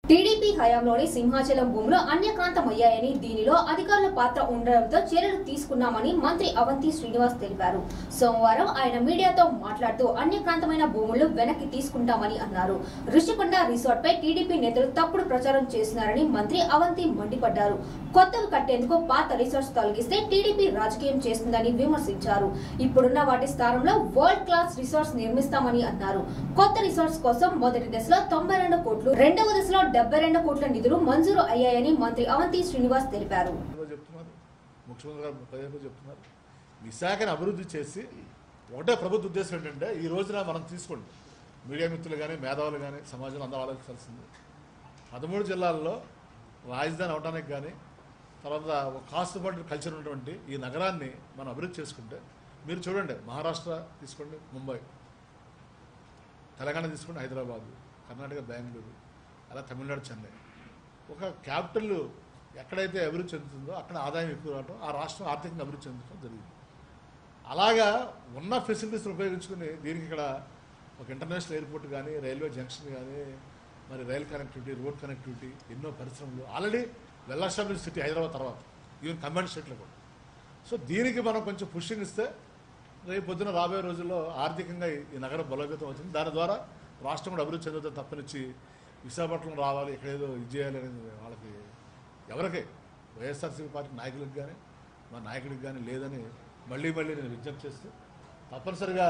TDP హయాంలోని Simhachalam భూములు అన్యక్రాంతమయ్యాయని దీనిలో అధికారుల పాత్ర ఉండడంతో చర్యలు తీసుకున్నామని మంత్రి అవంతి శ్రీనివాస్ తెలిపారు సోమవారం ఆయన మీడియాతో మాట్లాడుతూ అన్యక్రాంతమైన భూములు వెనక్కి తీసుకుంటామని అన్నారు ఋషికొండ రిసార్ట్ పై టీడీపీ నేతలు తప్పుడు ప్రచారం చేస్తున్నారని మంత్రి అవంతి మండిపడ్డారు కొత్తవి కట్టేందుకు పాత రిసార్ట్స్ తొలగిస్తే టీడీపీ రాజకీయం చేస్తుందని విమర్శించారు ఇప్పుడున్న వాటి స్థానంలో వరల్డ్ క్లాస్ రిసార్ట్స్ నిర్మిస్తామని అన్నారు కొత్త రిసార్ట్స్ కోసం మొదటి దశలో తొంభై రెండు కోట్లు రెండవ దశలో డెబ్బై రెండు కోట్ల నిధులు మంజూరు అయ్యాయని మంత్రి అవంతి శ్రీనివాస్ తెలిపారు రోజు చెప్తున్నారు ముఖ్యమంత్రి గారు పదే పదే చెప్తున్నారు విశాఖను అభివృద్ధి చేసి ఒకటే ప్రభుత్వ ఉద్దేశం ఏంటంటే ఈ రోజున మనం తీసుకోండి మీడియా మిత్రులు కానీ మేధావులు కానీ సమాజంలో అందరూ ఆలోచించాల్సింది పదమూడు జిల్లాల్లో రాజధాని అవడానికి కానీ తర్వాత ఒక కాస్ట్పాటు కల్చర్ ఉన్నటువంటి ఈ నగరాన్ని మనం అభివృద్ధి చేసుకుంటే మీరు చూడండి మహారాష్ట్ర తీసుకోండి ముంబై తెలంగాణ తీసుకోండి హైదరాబాద్ కర్ణాటక బెంగళూరు అలా తమిళనాడు చెన్నై ఒక క్యాపిటల్ ఎక్కడైతే అభివృద్ధి చెందుతుందో అక్కడ ఆదాయం ఎక్కువ రావడం ఆ రాష్ట్రం ఆర్థికంగా అభివృద్ధి చెందడం జరిగింది అలాగా ఉన్న ఫెసిలిటీస్ని ఉపయోగించుకుని దీనికి ఇక్కడ ఒక ఇంటర్నేషనల్ ఎయిర్పోర్ట్ కానీ రైల్వే జంక్షన్ కానీ మరి రైల్ కనెక్టివిటీ రోడ్ కనెక్టివిటీ ఎన్నో పరిశ్రమలు already well establish city Hyderabad తర్వాత ఈవెన్ కంబైన్ స్టేట్లో కూడా సో దీనికి మనం కొంచెం పుషింగ్ ఇస్తే రేపు పొద్దున రాబోయే రోజుల్లో ఆర్థికంగా ఈ- ఈ నగరం బలోపేతం అవుతుంది దాని ద్వారా రాష్ట్రం కూడా అభివృద్ధి చెందుతుంది తప్పనిచ్చి విశాఖపట్నం రావాలి ఇక్కడ ఏదో ఇది చేయాలి అనేది వాళ్ళకి ఎవరికి వైఎస్ఆర్సీపీ పార్టీ నాయకులకు కానీ మా నాయకుడికి కానీ లేదని మళ్ళీ మళ్ళీ నేను విజ్ఞప్తి చేస్తూ తప్పనిసరిగా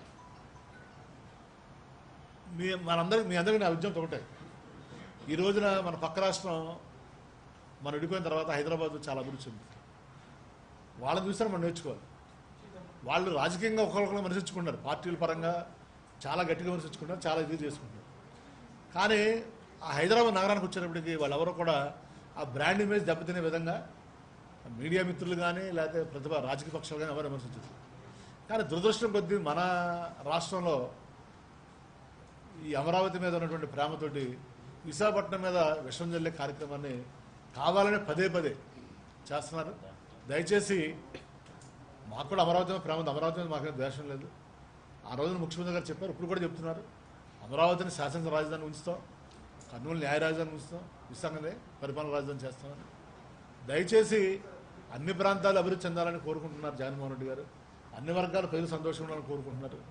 మీ మనందరికి మీ అందరికీ నా విజ్ఞప్తి ఒకటే ఈ రోజున మన పక్క రాష్ట్రం మనం విడిపోయిన తర్వాత హైదరాబాద్ చాలా అభివృద్ధి చెందుతుంది వాళ్ళని చూస్తే మనం నేర్చుకోవాలి వాళ్ళు రాజకీయంగా ఒకరికొకరు విమర్శించుకుంటారు పార్టీల పరంగా చాలా గట్టిగా విమర్శించుకుంటారు చాలా ఇది చేసుకుంటారు కానీ ఆ హైదరాబాద్ నగరానికి వచ్చేటప్పటికి వాళ్ళెవరూ కూడా ఆ బ్రాండ్ ఇమేజ్ దెబ్బతినే విధంగా మీడియా మిత్రులు కానీ లేకపోతే ప్రతిభ రాజకీయ పక్షాలు కానీ ఎవరు విమర్శించరు కానీ దురదృష్టం కొద్దీ మన రాష్ట్రంలో ఈ అమరావతి మీద ఉన్నటువంటి ప్రేమతోటి విశాఖపట్నం మీద విషం జల్లే కార్యక్రమాన్ని కావాలని పదే పదే చేస్తున్నారు దయచేసి మాకు కూడా అమరావతి మీద ప్రేమ ఉంది అమరావతి మీద మాకేం ద్వేషం లేదు ఆ రోజున ముఖ్యమంత్రి గారు చెప్పారు ఇప్పుడు కూడా చెప్తున్నారు అమరావతిని శాసన రాజధాని ఉంచుతాం కర్నూలు న్యాయ రాజధాని ఉంచుతాం విశాఖనే పరిపాలన రాజధాని చేస్తామని దయచేసి అన్ని ప్రాంతాలు అభివృద్ధి చెందాలని కోరుకుంటున్నారు జగన్మోహన్ రెడ్డి గారు అన్ని వర్గాలు ప్రజలు సంతోషంగా ఉండాలని కోరుకుంటున్నారు